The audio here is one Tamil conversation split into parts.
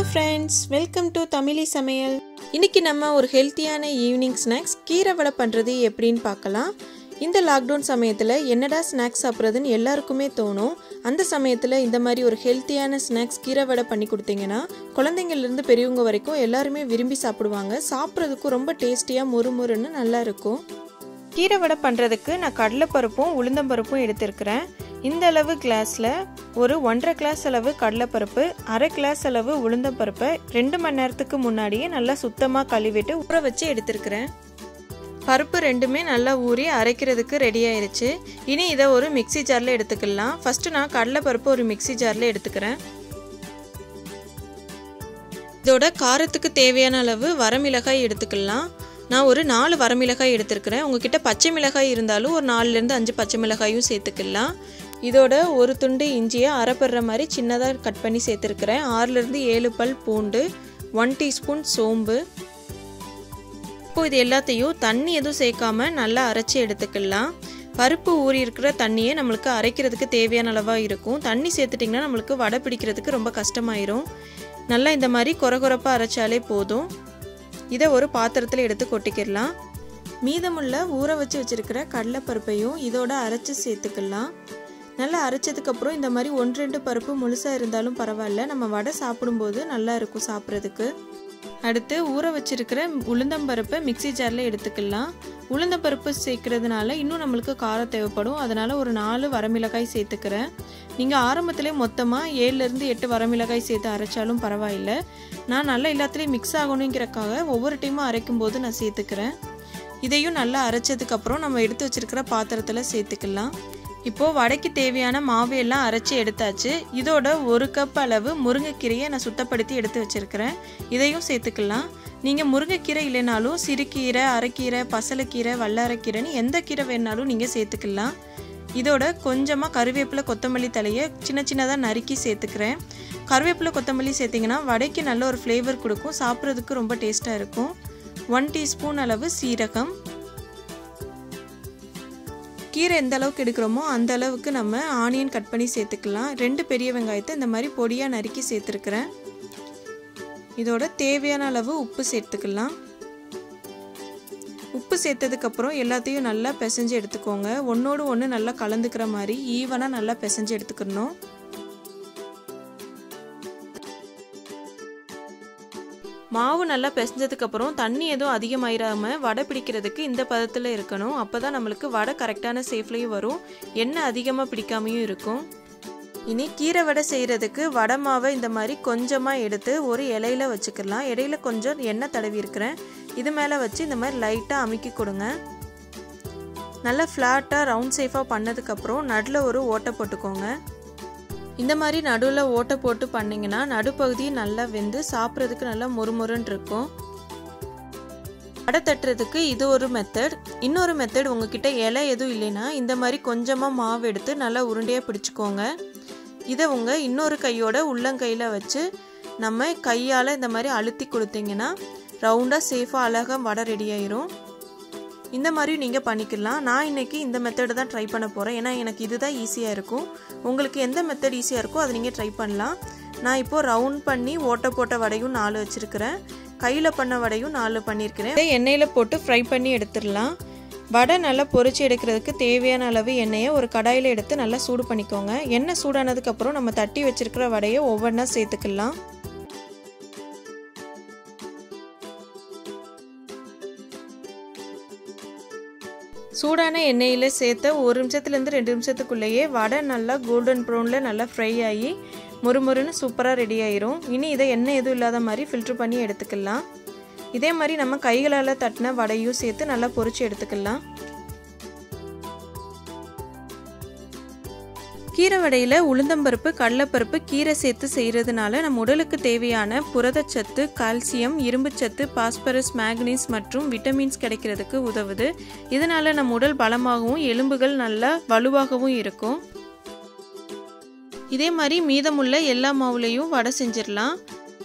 ஃப்ரெண்ட்ஸ் வெல்கம் டு தமிழி சமையல் இன்னைக்கு நம்ம ஒரு ஹெல்த்தியான ஈவினிங் ஸ்நாக்ஸ் கீரை வடை பண்ணுறது எப்படின்னு பார்க்கலாம் இந்த லாக்டவுன் சமயத்தில் என்னடா ஸ்நாக்ஸ் சாப்பிட்றதுன்னு எல்லாருக்குமே தோணும் அந்த சமயத்தில் இந்த மாதிரி ஒரு ஹெல்த்தியான ஸ்நாக்ஸ் கீரை வடை பண்ணி கொடுத்தீங்கன்னா குழந்தைங்கள்லேருந்து பெரியவங்க வரைக்கும் எல்லாருமே விரும்பி சாப்பிடுவாங்க சாப்பிட்றதுக்கும் ரொம்ப டேஸ்டியாக முறுமுறுன்னு நல்லா இருக்கும் கீரை வடை பண்ணுறதுக்கு நான் கடலைப்பருப்பும் உளுந்தம்பருப்பும் எடுத்திருக்கிறேன் இந்த அளவு கிளாஸில் ஒரு ஒன்றரை கிளாஸ் அளவு கடலைப்பருப்பு அரை கிளாஸ் அளவு உளுந்தம்பருப்பை ரெண்டு மணி நேரத்துக்கு முன்னாடியே நல்லா சுத்தமாக கழுவிட்டு ஊற வச்சு எடுத்திருக்கிறேன் பருப்பு ரெண்டுமே நல்லா ஊறி அரைக்கிறதுக்கு ரெடி ஆயிருச்சு இனி இதை ஒரு மிக்சி ஜாரில் எடுத்துக்கலாம் ஃபஸ்ட்டு நான் கடலைப்பருப்பு ஒரு மிக்சி ஜாரில் எடுத்துக்கிறேன் இதோட காரத்துக்கு தேவையான அளவு வரமிளகாய் எடுத்துக்கலாம் நான் ஒரு நாலு வரமிளகாய் எடுத்திருக்கிறேன் உங்ககிட்ட பச்சை மிளகாய் இருந்தாலும் ஒரு நாலுலேருந்து அஞ்சு பச்சை மிளகாயும் சேர்த்துக்கலாம் இதோட ஒரு துண்டு இஞ்சியை அரைப்படுற மாதிரி சின்னதாக கட் பண்ணி சேர்த்துருக்கிறேன் ஆறுலேருந்து ஏழு பல் பூண்டு ஒன் டீஸ்பூன் சோம்பு இப்போ இது எல்லாத்தையும் தண்ணி எதுவும் சேர்க்காம நல்லா அரைச்சி எடுத்துக்கலாம் பருப்பு ஊறி இருக்கிற தண்ணியே நம்மளுக்கு அரைக்கிறதுக்கு தேவையான அளவாக இருக்கும் தண்ணி சேர்த்துட்டிங்கன்னா நம்மளுக்கு வடை பிடிக்கிறதுக்கு ரொம்ப கஷ்டமாயிரும் நல்லா இந்த மாதிரி கொர கொரப்பாக அரைச்சாலே போதும் இதை ஒரு பாத்திரத்தில் எடுத்து கொட்டிக்கிடலாம் மீதமுள்ள ஊற வச்சு வச்சுருக்கிற கடலைப்பருப்பையும் இதோட அரைச்சி சேர்த்துக்கலாம் நல்லா அரைச்சதுக்கப்புறம் இந்த மாதிரி ஒன்று ரெண்டு பருப்பு முழுசாக இருந்தாலும் பரவாயில்ல நம்ம வடை சாப்பிடும்போது நல்லா இருக்கும் சாப்பிட்றதுக்கு அடுத்து ஊற வச்சிருக்கிற உளுந்தம்பருப்பை மிக்சி ஜாரில் எடுத்துக்கலாம் உளுந்தம்பருப்பு சேர்க்கறதுனால இன்னும் நம்மளுக்கு காரம் தேவைப்படும் அதனால் ஒரு நாலு வரமிளகாய் சேர்த்துக்கிறேன் நீங்கள் ஆரம்பத்திலே மொத்தமாக ஏழுலேருந்து எட்டு வரமிளகாய் சேர்த்து அரைச்சாலும் பரவாயில்ல நான் நல்லா எல்லாத்துலேயும் மிக்ஸ் ஆகணுங்கிறக்காக ஒவ்வொரு டைமும் அரைக்கும் போது நான் சேர்த்துக்கிறேன் இதையும் நல்லா அரைச்சதுக்கப்புறம் நம்ம எடுத்து வச்சிருக்கிற பாத்திரத்தில் சேர்த்துக்கலாம் இப்போது வடைக்கு தேவையான மாவு எல்லாம் அரைச்சி எடுத்தாச்சு இதோட ஒரு கப் அளவு முருங்கைக்கீரையை நான் சுத்தப்படுத்தி எடுத்து வச்சுருக்கிறேன் இதையும் சேர்த்துக்கலாம் நீங்கள் முருங்கைக்கீரை இல்லைனாலும் சிறுகீரை அரைக்கீரை பசலைக்கீரை வல்லாரைக்கீரைன்னு எந்த கீரை வேணாலும் நீங்கள் சேர்த்துக்கலாம் இதோட கொஞ்சமாக கருவேப்பிலை கொத்தமல்லி தலையை சின்ன சின்னதாக நறுக்கி சேர்த்துக்கிறேன் கருவேப்பிலை கொத்தமல்லி சேர்த்திங்கன்னா வடைக்கு நல்ல ஒரு ஃப்ளேவர் கொடுக்கும் சாப்பிட்றதுக்கு ரொம்ப டேஸ்ட்டாக இருக்கும் ஒன் டீஸ்பூன் அளவு சீரகம் கீரை எந்த அளவுக்கு எடுக்கிறோமோ அந்த அளவுக்கு நம்ம ஆனியன் கட் பண்ணி சேர்த்துக்கலாம் ரெண்டு பெரிய வெங்காயத்தை இந்த மாதிரி பொடியாக நறுக்கி சேர்த்துருக்குறேன் இதோட தேவையான அளவு உப்பு சேர்த்துக்கலாம் உப்பு சேர்த்ததுக்கப்புறம் எல்லாத்தையும் நல்லா பிசைஞ்சு எடுத்துக்கோங்க ஒன்றோடு ஒன்று நல்லா கலந்துக்கிற மாதிரி ஈவனாக நல்லா பிசைஞ்சு எடுத்துக்கணும் மாவு நல்லா பிசைஞ்சதுக்கப்புறம் தண்ணி எதுவும் அதிகமாயிராமல் வடை பிடிக்கிறதுக்கு இந்த பதத்தில் இருக்கணும் அப்போ தான் நம்மளுக்கு வடை கரெக்டான சேஃப்லேயும் வரும் எண்ணெய் அதிகமாக பிடிக்காமையும் இருக்கும் இனி கீரை வடை செய்கிறதுக்கு வடை மாவை இந்த மாதிரி கொஞ்சமாக எடுத்து ஒரு இலையில வச்சுக்கலாம் இடையில கொஞ்சம் எண்ணெய் தடவி இருக்கிறேன் இது மேலே வச்சு இந்த மாதிரி லைட்டாக அமுக்கி கொடுங்க நல்லா ஃப்ளாட்டாக ரவுண்ட் சேஃபாக பண்ணதுக்கப்புறம் நடுவில் ஒரு ஓட்டை போட்டுக்கோங்க இந்த மாதிரி நடுவில் ஓட்டை போட்டு பண்ணிங்கன்னா நடுப்பகுதி நல்லா வெந்து சாப்பிட்றதுக்கு நல்லா மொறுமொறுன்னு இருக்கும் வடை தட்டுறதுக்கு இது ஒரு மெத்தட் இன்னொரு மெத்தட் உங்ககிட்ட இலை எதுவும் இல்லைன்னா இந்த மாதிரி கொஞ்சமாக மாவு எடுத்து நல்லா உருண்டையாக பிடிச்சிக்கோங்க இதை உங்கள் இன்னொரு கையோட உள்ளங்கையில் வச்சு நம்ம கையால் இந்த மாதிரி அழுத்தி கொடுத்தீங்கன்னா ரவுண்டாக சேஃபாக அழகாக வடை ரெடி ஆயிரும் இந்த மாதிரி நீங்கள் பண்ணிக்கலாம் நான் இன்றைக்கி இந்த மெத்தடு தான் ட்ரை பண்ண போகிறேன் ஏன்னா எனக்கு இதுதான் ஈஸியாக இருக்கும் உங்களுக்கு எந்த மெத்தட் ஈஸியாக இருக்கோ அதை நீங்கள் ட்ரை பண்ணலாம் நான் இப்போது ரவுண்ட் பண்ணி ஓட்ட போட்ட வடையும் நாலு வச்சுருக்கிறேன் கையில் பண்ண வடையும் நாலு பண்ணியிருக்கிறேன் எண்ணெயில் போட்டு ஃப்ரை பண்ணி எடுத்துடலாம் வடை நல்லா பொரிச்சு எடுக்கிறதுக்கு தேவையான அளவு எண்ணெயை ஒரு கடாயில் எடுத்து நல்லா சூடு பண்ணிக்கோங்க எண்ணெய் சூடானதுக்கப்புறம் நம்ம தட்டி வச்சுருக்கிற வடையை ஒவ்வொன்றா சேர்த்துக்கலாம் சூடான எண்ணெயில் சேர்த்த ஒரு நிமிஷத்துலேருந்து ரெண்டு நிமிஷத்துக்குள்ளேயே வடை நல்லா கோல்டன் ப்ரௌனில் நல்லா ஃப்ரை ஆகி முறுமுறுன்னு சூப்பராக ரெடி ஆயிரும் இனி இதை எண்ணெய் எதுவும் இல்லாத மாதிரி ஃபில்ட்ரு பண்ணி எடுத்துக்கலாம் இதே மாதிரி நம்ம கைகளால் தட்டின வடையும் சேர்த்து நல்லா பொரிச்சு எடுத்துக்கலாம் கீரை வடையில் உளுந்தம்பருப்பு கடலைப்பருப்பு கீரை சேர்த்து செய்கிறதுனால நம்ம உடலுக்கு தேவையான புரதச்சத்து கால்சியம் இரும்புச்சத்து பாஸ்பரஸ் மேக்னீஸ் மற்றும் விட்டமின்ஸ் கிடைக்கிறதுக்கு உதவுது இதனால நம்ம உடல் பலமாகவும் எலும்புகள் நல்லா வலுவாகவும் இருக்கும் இதே மாதிரி மீதமுள்ள எல்லா மாவுலையும் வடை செஞ்சிடலாம்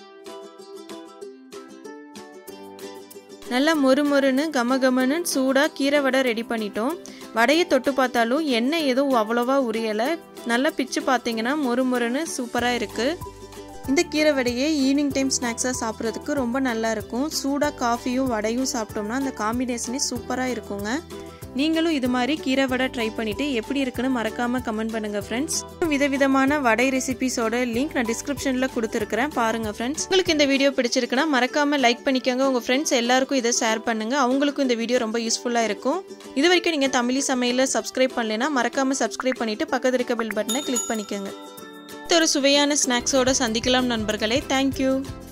நல்லா மொறு மொறுன்னு கம கமன்னு சூடாக கீரை வடை ரெடி பண்ணிட்டோம் வடையை தொட்டு பார்த்தாலும் எண்ணெய் எதுவும் அவ்வளோவா உரியலை நல்லா பிச்சு பார்த்தீங்கன்னா மொறு மொறுன்னு சூப்பராக இருக்குது இந்த கீரை வடையே ஈவினிங் டைம் ஸ்நாக்ஸாக சாப்பிட்றதுக்கு ரொம்ப நல்லா இருக்கும் சூடாக காஃபியும் வடையும் சாப்பிட்டோம்னா அந்த காம்பினேஷனே சூப்பராக இருக்குங்க நீங்களும் இது மாதிரி கீரை வடை ட்ரை பண்ணிவிட்டு எப்படி இருக்குன்னு மறக்காமல் கமெண்ட் பண்ணுங்கள் ஃப்ரெண்ட்ஸ் விதவிதமான வடை ரெசிபிஸோட லிங்க் நான் டிஸ்கிரிப்ஷனில் கொடுத்துருக்கிறேன் பாருங்கள் ஃப்ரெண்ட்ஸ் உங்களுக்கு இந்த வீடியோ பிடிச்சிருக்குன்னா மறக்காமல் லைக் பண்ணிக்கோங்க உங்கள் ஃப்ரெண்ட்ஸ் எல்லாருக்கும் இதை ஷேர் பண்ணுங்கள் அவங்களுக்கும் இந்த வீடியோ ரொம்ப யூஸ்ஃபுல்லாக இருக்கும் இது வரைக்கும் நீங்கள் தமிழி சமையலில் சப்ஸ்கிரைப் பண்ணலைன்னா மறக்காமல் சப்ஸ்கிரைப் பண்ணிவிட்டு பக்கத்தில் இருக்க பெல் பட்டனை கிளிக் பண்ணிக்கோங்க ஒரு சுவையான ஸ்நாக்ஸோட சந்திக்கலாம் நண்பர்களே தேங்க்யூ